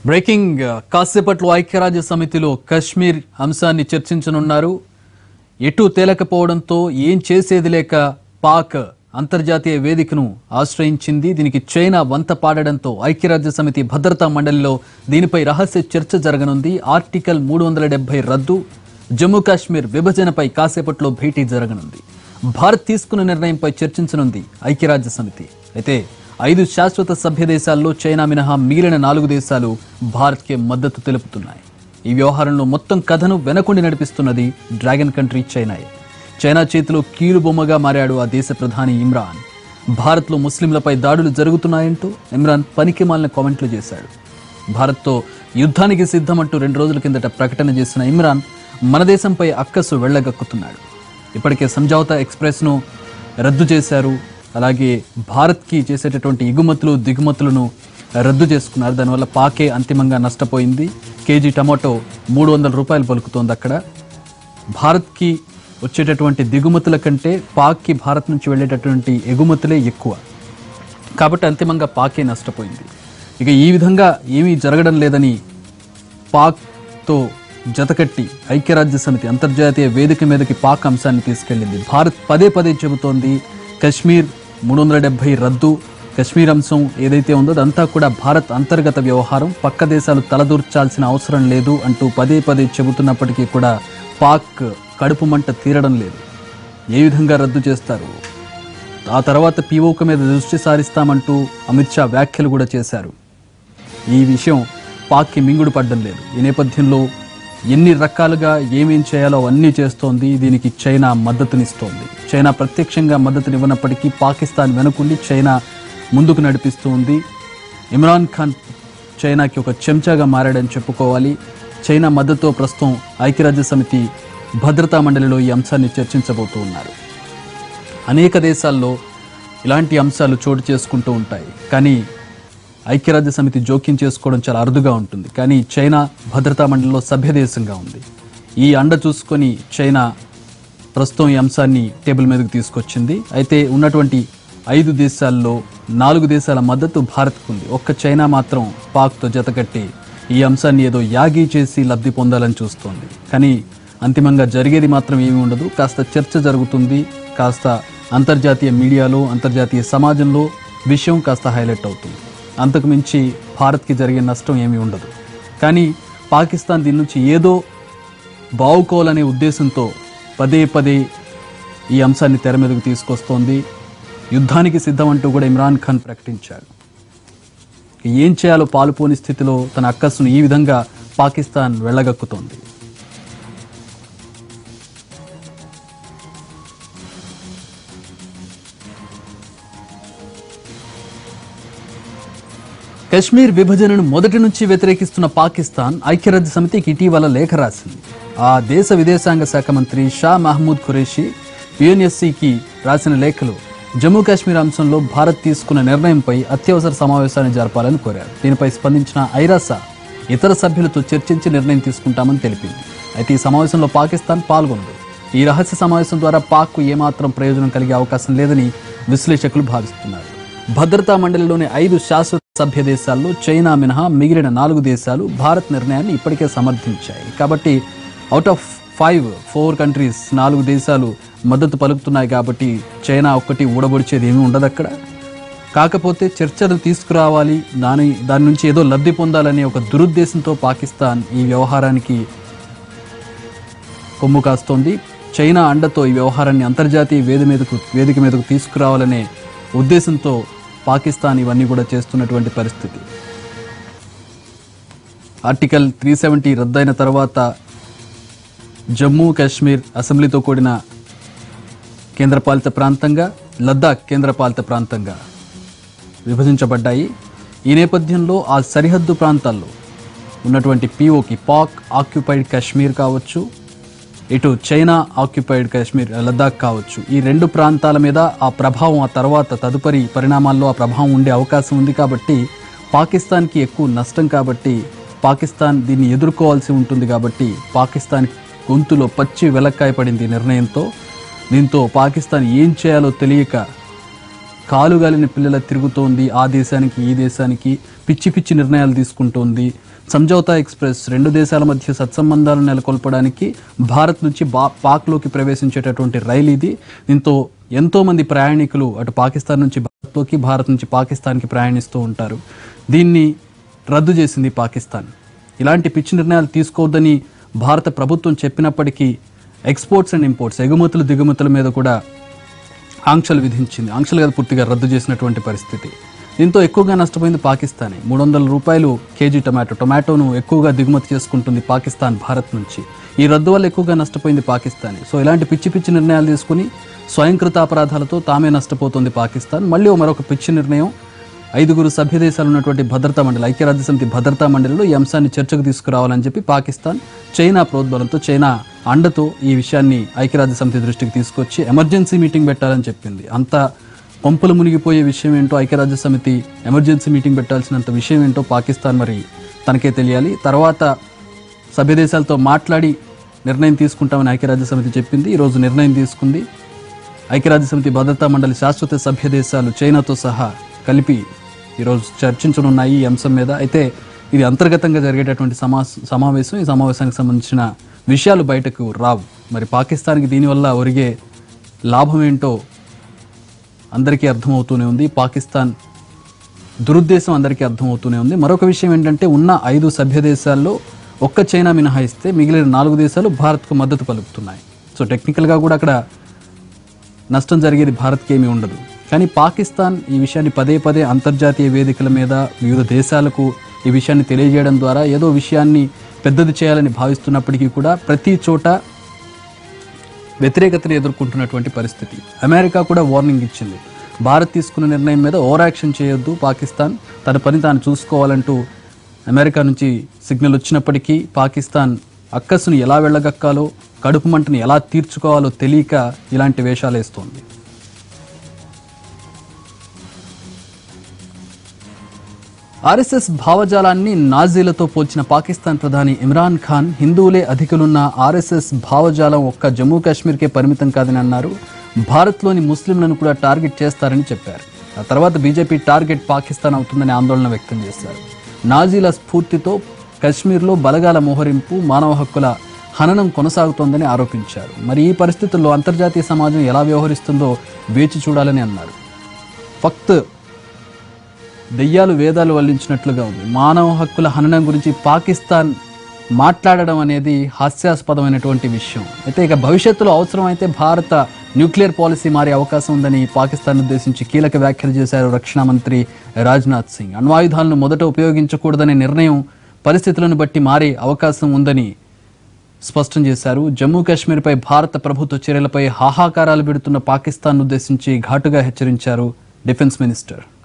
breaking కాసేపట్లో ఐక్యరాజ్య సమితిలో కశ్మీర్ అంశాన్ని చర్చించనున్నారు ఎటు తేలకపోవడంతో ఏం చేసేది లేక పాక్ అంతర్జాతీయ వేదికను ఆశ్రయించింది దీనికి చైనా వంత పాడడంతో ఐక్యరాజ్య సమితి భద్రతా మండలిలో దీనిపై రహస్య చర్చ జరగనుంది ఆర్టికల్ మూడు వందల డెబ్బై రద్దు జమ్మూ కాశ్మీర్ విభజనపై కాసేపట్లో భేటీ జరగనుంది భారత్ తీసుకున్న నిర్ణయంపై చర్చించనుంది ఐక్యరాజ్య సమితి అయితే ఐదు శాశ్వత సభ్య దేశాల్లో చైనా మినహా మిగిలిన నాలుగు దేశాలు భారత్కే మద్దతు తెలుపుతున్నాయి ఈ వ్యవహారంలో మొత్తం కథను వెనకుండి నడిపిస్తున్నది డ్రాగన్ కంట్రీ చైనాయే చైనా చేతిలో కీలు బొమ్మగా మారాడు ఆ దేశ ప్రధాని ఇమ్రాన్ భారత్లో ముస్లింలపై దాడులు జరుగుతున్నాయంటూ ఇమ్రాన్ పనికిమాలిన కామెంట్లు చేశాడు భారత్తో యుద్ధానికి సిద్ధమంటూ రెండు రోజుల కిందట ప్రకటన చేసిన ఇమ్రాన్ మన దేశంపై అక్కసు వెళ్ళగక్కుతున్నాడు ఇప్పటికే సంజావతా ఎక్స్ప్రెస్ను రద్దు చేశారు అలాగే భారత్కి చేసేటటువంటి ఎగుమతులు దిగుమతులను రద్దు చేసుకున్నారు దానివల్ల పాకే అంతిమంగా నష్టపోయింది కేజీ టమాటో మూడు వందల రూపాయలు పలుకుతోంది అక్కడ భారత్కి వచ్చేటటువంటి దిగుమతుల కంటే పాక్కి భారత్ నుంచి వెళ్ళేటటువంటి ఎగుమతులే ఎక్కువ కాబట్టి అంతిమంగా పాకే నష్టపోయింది ఇక ఈ విధంగా ఏమీ జరగడం లేదని పాక్తో జతకట్టి ఐక్యరాజ్య సమితి అంతర్జాతీయ వేదిక మీదకి పాక్ అంశాన్ని తీసుకెళ్ళింది భారత్ పదే పదే చెబుతోంది కశ్మీర్ మూడు వందల డెబ్బై రద్దు కశ్మీర్ అంశం ఏదైతే ఉందో అదంతా కూడా భారత్ అంతర్గత వ్యవహారం పక్క దేశాలు తలదూర్చాల్సిన అవసరం లేదు అంటూ పదే పదే చెబుతున్నప్పటికీ కూడా పాక్ కడుపు మంట తీరడం లేదు ఏ విధంగా రద్దు చేస్తారు ఆ తర్వాత పీఓక మీద దృష్టి సారిస్తామంటూ అమిత్ షా వ్యాఖ్యలు కూడా చేశారు ఈ విషయం పాక్కి మింగుడు పడ్డం లేదు ఈ నేపథ్యంలో ఎన్ని రకాలుగా ఏమేం చేయాలో అవన్నీ చేస్తోంది దీనికి చైనా మద్దతునిస్తోంది చైనా ప్రత్యక్షంగా మద్దతునివ్వనప్పటికీ పాకిస్తాన్ వెనుకుండి చైనా ముందుకు నడిపిస్తూ ఉంది ఇమ్రాన్ ఖాన్ చైనాకి ఒక చెంచాగా మారాడని చెప్పుకోవాలి చైనా మద్దతుతో ప్రస్తుతం ఐక్యరాజ్య సమితి భద్రతా మండలిలో ఈ అంశాన్ని చర్చించబోతూ ఉన్నారు అనేక దేశాల్లో ఇలాంటి అంశాలు చోటు చేసుకుంటూ ఉంటాయి కానీ ఐక్యరాజ్య సమితి జోక్యం చేసుకోవడం చాలా అరుదుగా ఉంటుంది కానీ చైనా భద్రతా మండలిలో సభ్య దేశంగా ఉంది ఈ అండ చూసుకొని చైనా ప్రస్తుతం ఈ అంశాన్ని టేబుల్ మీదకు తీసుకొచ్చింది అయితే ఉన్నటువంటి ఐదు దేశాల్లో నాలుగు దేశాల మద్దతు భారత్కు ఉంది ఒక్క చైనా మాత్రం పాక్తో జతకట్టి ఈ అంశాన్ని ఏదో యాగీ చేసి లబ్ధి పొందాలని చూస్తోంది కానీ అంతిమంగా జరిగేది మాత్రం ఏమీ ఉండదు కాస్త చర్చ జరుగుతుంది కాస్త అంతర్జాతీయ మీడియాలో అంతర్జాతీయ సమాజంలో విషయం కాస్త హైలైట్ అవుతుంది అంతకు మించి భారత్కి జరిగే నష్టం ఏమీ ఉండదు కానీ పాకిస్తాన్ దీని నుంచి ఏదో బావుకోవాలనే ఉద్దేశంతో పదే పదే ఈ అంశాన్ని తెర మీదకు తీసుకొస్తోంది యుద్ధానికి సిద్ధమంటూ కూడా ఇమ్రాన్ ఖాన్ ప్రకటించాడు ఏం చేయాలో పాలుపోని స్థితిలో తన అక్కస్సును ఈ విధంగా పాకిస్తాన్ వెళ్ళగక్కుతోంది కశ్మీర్ విభజనను మొదటి నుంచి వ్యతిరేకిస్తున్న పాకిస్తాన్ ఐక్యరాజ్య సమితికి ఇటీవల లేఖ రాసింది ఆ దేశ విదేశాంగ శాఖ మంత్రి షా మహమూద్ ఖురేషి యుఎన్ఎస్సికి రాసిన లేఖలో జమ్మూ కాశ్మీర్ అంశంలో భారత్ తీసుకున్న నిర్ణయంపై అత్యవసర సమావేశాన్ని జరపాలని కోరారు దీనిపై స్పందించిన ఐరాసా ఇతర సభ్యులతో చర్చించి నిర్ణయం తీసుకుంటామని తెలిపింది అయితే ఈ సమావేశంలో పాకిస్తాన్ పాల్గొంది ఈ రహస్య సమావేశం ద్వారా పాక్కు ఏమాత్రం ప్రయోజనం కలిగే అవకాశం లేదని విశ్లేషకులు భావిస్తున్నారు భద్రతా మండలిలోని ఐదు శాశ్వత సభ్య దేశాల్లో చైనా మినహా మిగిలిన నాలుగు దేశాలు భారత్ నిర్ణయాన్ని ఇప్పటికే సమర్థించాయి కాబట్టి out of five four countries నాలుగు దేశాలు మద్దతు పలుకుతున్నాయి కాబట్టి చైనా ఒక్కటి ఊడబొడిచేది ఏమీ ఉండదు అక్కడ కాకపోతే చర్చలు తీసుకురావాలి దాని దాని నుంచి ఏదో లబ్ధి పొందాలనే ఒక దురుద్దేశంతో పాకిస్తాన్ ఈ వ్యవహారానికి కొమ్ము కాస్తోంది చైనా అండతో ఈ వ్యవహారాన్ని అంతర్జాతీయ వేది మీదకు వేదిక మీదకు తీసుకురావాలనే ఉద్దేశంతో పాకిస్తాన్ ఇవన్నీ కూడా చేస్తున్నటువంటి పరిస్థితి ఆర్టికల్ త్రీ సెవెంటీ రద్దయిన తర్వాత జమ్మూ కాశ్మీర్ అసెంబ్లీతో కూడిన కేంద్రపాలిత ప్రాంతంగా లద్దాఖ్ కేంద్రపాలిత ప్రాంతంగా విభజించబడ్డాయి ఈ నేపథ్యంలో ఆ సరిహద్దు ప్రాంతాల్లో ఉన్నటువంటి పీఓకి పాక్ ఆక్యుపైడ్ కాశ్మీర్ కావచ్చు ఇటు చైనా ఆక్యుపైడ్ కాశ్మీర్ లద్దాఖ్ కావచ్చు ఈ రెండు ప్రాంతాల మీద ఆ ప్రభావం ఆ తర్వాత తదుపరి పరిణామాల్లో ఆ ప్రభావం ఉండే అవకాశం ఉంది కాబట్టి పాకిస్తాన్కి ఎక్కువ నష్టం కాబట్టి పాకిస్తాన్ దీన్ని ఎదుర్కోవాల్సి ఉంటుంది కాబట్టి పాకిస్తాన్ గొంతులో పచ్చి వెలక్కాయ పడింది ఈ నిర్ణయంతో దీంతో పాకిస్తాన్ ఏం చేయాలో తెలియక కాలుగాలిన పిల్లల తిరుగుతోంది ఆ దేశానికి ఈ దేశానికి పిచ్చి పిచ్చి నిర్ణయాలు తీసుకుంటోంది సంజౌతా ఎక్స్ప్రెస్ రెండు దేశాల మధ్య సత్సంబంధాలు నెలకొల్పడానికి భారత్ నుంచి బా పాక్లోకి ప్రవేశించేటటువంటి రైలు ఇది దీంతో ఎంతో మంది ప్రయాణికులు అటు పాకిస్తాన్ నుంచి భారత్లోకి భారత్ నుంచి పాకిస్తాన్కి ప్రయాణిస్తూ ఉంటారు దీన్ని రద్దు చేసింది పాకిస్తాన్ ఇలాంటి పిచ్చి నిర్ణయాలు తీసుకోవద్దని భారత ప్రభుత్వం చెప్పినప్పటికీ ఎక్స్పోర్ట్స్ అండ్ ఇంపోర్ట్స్ ఎగుమతులు దిగుమతుల మీద కూడా ఆంక్షలు విధించింది ఆంక్షలు కదా పూర్తిగా రద్దు చేసినటువంటి పరిస్థితి దీంతో ఎక్కువగా నష్టపోయింది పాకిస్తానే మూడు వందల రూపాయలు కేజీ టొమాటో టొమాటోను ఎక్కువగా దిగుమతి చేసుకుంటుంది పాకిస్తాన్ భారత్ నుంచి ఈ రద్దు వల్ల ఎక్కువగా నష్టపోయింది పాకిస్తానే సో ఇలాంటి పిచ్చి పిచ్చి నిర్ణయాలు తీసుకుని స్వయంకృత అపరాధాలతో తామే నష్టపోతుంది పాకిస్తాన్ మళ్ళీ ఓ మరొక పిచ్చి నిర్ణయం ఐదుగురు సభ్య దేశాలు ఉన్నటువంటి భద్రతా మండలి ఐక్యరాజ్య సమితి భద్రతా మండలిలో ఈ అంశాన్ని చర్చకు తీసుకురావాలని చెప్పి పాకిస్తాన్ చైనా ప్రోద్బలంతో చైనా అండతో ఈ విషయాన్ని ఐక్యరాజ్య సమితి దృష్టికి తీసుకొచ్చి ఎమర్జెన్సీ మీటింగ్ పెట్టాలని చెప్పింది అంత పంపులు మునిగిపోయే విషయం ఏంటో ఐక్యరాజ్య సమితి ఎమర్జెన్సీ మీటింగ్ పెట్టాల్సినంత విషయం ఏంటో పాకిస్తాన్ మరి తనకే తెలియాలి తర్వాత సభ్య దేశాలతో మాట్లాడి నిర్ణయం తీసుకుంటామని ఐక్యరాజ్య సమితి చెప్పింది ఈరోజు నిర్ణయం తీసుకుంది ఐక్యరాజ్య సమితి భద్రతా మండలి శాశ్వత సభ్య దేశాలు చైనాతో సహా కలిపి ఈరోజు చర్చించనున్నాయి ఈ అంశం మీద అయితే ఇది అంతర్గతంగా జరిగేటటువంటి సమా సమావేశం ఈ సమావేశానికి సంబంధించిన విషయాలు బయటకు రావు మరి పాకిస్తాన్కి దీనివల్ల ఒరిగే లాభం ఏంటో అందరికీ అర్థమవుతూనే ఉంది పాకిస్తాన్ దురుద్దేశం అందరికీ అర్థమవుతూనే ఉంది మరొక విషయం ఏంటంటే ఉన్న ఐదు సభ్య దేశాల్లో ఒక్క చైనా మినహాయిస్తే మిగిలిన నాలుగు దేశాలు భారత్కు మద్దతు పలుకుతున్నాయి సో టెక్నికల్గా కూడా అక్కడ నష్టం జరిగేది భారత్కి ఏమీ ఉండదు కానీ పాకిస్తాన్ ఈ విషయాన్ని పదే పదే అంతర్జాతీయ వేదికల మీద వివిధ దేశాలకు ఈ విషయాన్ని తెలియజేయడం ద్వారా ఏదో విషయాన్ని పెద్దది చేయాలని భావిస్తున్నప్పటికీ కూడా ప్రతి చోట వ్యతిరేకతను ఎదుర్కొంటున్నటువంటి పరిస్థితి అమెరికా కూడా వార్నింగ్ ఇచ్చింది భారత్ తీసుకున్న నిర్ణయం మీద ఓవర్ యాక్షన్ చేయొద్దు పాకిస్తాన్ తన పని తాను చూసుకోవాలంటూ అమెరికా నుంచి సిగ్నల్ వచ్చినప్పటికీ పాకిస్తాన్ అక్కసును ఎలా వెళ్ళగక్కాలో కడుపు మంటను ఎలా తీర్చుకోవాలో తెలియక ఇలాంటి వేషాలు వేస్తోంది ఆర్ఎస్ఎస్ భావజాలాన్ని నాజీలతో పోల్చిన పాకిస్తాన్ ప్రధాని ఇమ్రాన్ ఖాన్ హిందువులే అధికులున్న ఆర్ఎస్ఎస్ భావజాలం ఒక్క జమ్మూ కాశ్మీర్కే పరిమితం కాదని అన్నారు భారత్లోని ముస్లింలను కూడా టార్గెట్ చేస్తారని చెప్పారు ఆ తర్వాత బీజేపీ టార్గెట్ పాకిస్తాన్ అవుతుందని ఆందోళన వ్యక్తం చేశారు నాజీల స్ఫూర్తితో కశ్మీర్లో బలగాల మోహరింపు మానవ హక్కుల హననం కొనసాగుతోందని ఆరోపించారు మరి ఈ పరిస్థితుల్లో అంతర్జాతీయ సమాజం ఎలా వ్యవహరిస్తుందో వేచి చూడాలని అన్నారు ఫక్త్ దెయ్యాలు వేదాలు వల్లించినట్లుగా ఉంది మానవ హక్కుల హననం గురించి పాకిస్తాన్ మాట్లాడడం అనేది హాస్యాస్పదమైనటువంటి విషయం అయితే ఇక భవిష్యత్తులో అవసరమైతే భారత న్యూక్లియర్ పాలసీ మారే అవకాశం ఉందని పాకిస్తాన్ ఉద్దేశించి కీలక వ్యాఖ్యలు చేశారు రక్షణ మంత్రి రాజ్నాథ్ సింగ్ అణ్వాయుధాలను మొదట ఉపయోగించకూడదనే నిర్ణయం పరిస్థితులను బట్టి మారే అవకాశం ఉందని స్పష్టం చేశారు జమ్మూ కాశ్మీర్పై భారత ప్రభుత్వ చర్యలపై హాహాకారాలు పెడుతున్న పాకిస్తాన్ ఉద్దేశించి ఘాటుగా హెచ్చరించారు డిఫెన్స్ మినిస్టర్